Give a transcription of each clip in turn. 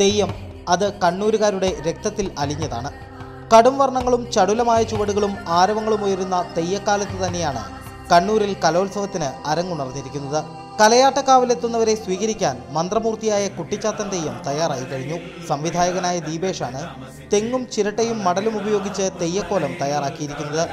തെയ്യം അത് കണ്ണൂരുകാരുടെ രക്തത്തിൽ അലിഞ്ഞതാണ് കടും വർണ്ണങ്ങളും ചടുലമായ ചുവടുകളും ആരവങ്ങളും ഉയരുന്ന തെയ്യക്കാലത്ത് തന്നെയാണ് കണ്ണൂരിൽ കലോത്സവത്തിന് അരങ്ങുണർന്നിരിക്കുന്നത് കലയാട്ടക്കാവിലെത്തുന്നവരെ സ്വീകരിക്കാൻ മന്ത്രമൂർത്തിയായ കുട്ടിച്ചാത്തൻ തെയ്യം തയ്യാറായി കഴിഞ്ഞു സംവിധായകനായ ദീപേഷാണ് തെങ്ങും ചിരട്ടയും മടലും ഉപയോഗിച്ച് തെയ്യക്കോലം തയ്യാറാക്കിയിരിക്കുന്നത്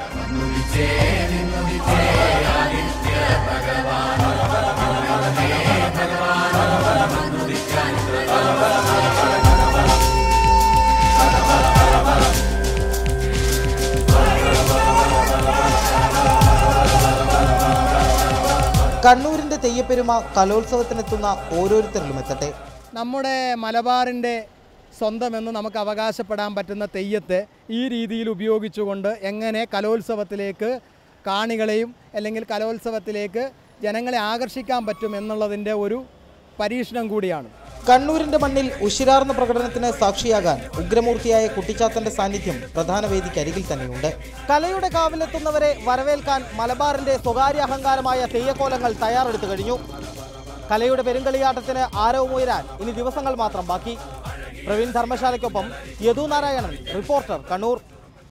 കണ്ണൂരിന്റെ തെയ്യപ്പെരുമ കലോത്സവത്തിനെത്തുന്ന ഓരോരുത്തരിലും എത്തട്ടെ നമ്മുടെ മലബാറിൻ്റെ സ്വന്തമെന്ന് നമുക്ക് അവകാശപ്പെടാൻ പറ്റുന്ന തെയ്യത്തെ ഈ രീതിയിൽ ഉപയോഗിച്ചുകൊണ്ട് എങ്ങനെ കലോത്സവത്തിലേക്ക് കാണികളെയും അല്ലെങ്കിൽ കലോത്സവത്തിലേക്ക് ജനങ്ങളെ ആകർഷിക്കാൻ പറ്റും എന്നുള്ളതിൻ്റെ ഒരു പരീക്ഷണം കൂടിയാണ് കണ്ണൂരിന്റെ മണ്ണിൽ ഉശിരാർന്ന പ്രകടനത്തിന് സാക്ഷിയാകാൻ ഉഗ്രമൂർത്തിയായ കുട്ടിച്ചാത്തന്റെ സാന്നിധ്യം പ്രധാന വേദിക്ക് അരികിൽ തന്നെയുണ്ട് കലയുടെ കാവിലെത്തുന്നവരെ വരവേൽക്കാൻ മലബാറിന്റെ സ്വകാര്യ അഹങ്കാരമായ തെയ്യക്കോലങ്ങൾ തയ്യാറെടുത്തു കഴിഞ്ഞു കലയുടെ പെരുങ്കളിയാട്ടത്തിന് ആരവമുയരാൻ ഇനി ദിവസങ്ങൾ മാത്രം ബാക്കി പ്രവീൺ ധർമ്മശാലയ്ക്കൊപ്പം യദു നാരായണൻ റിപ്പോർട്ടർ കണ്ണൂർ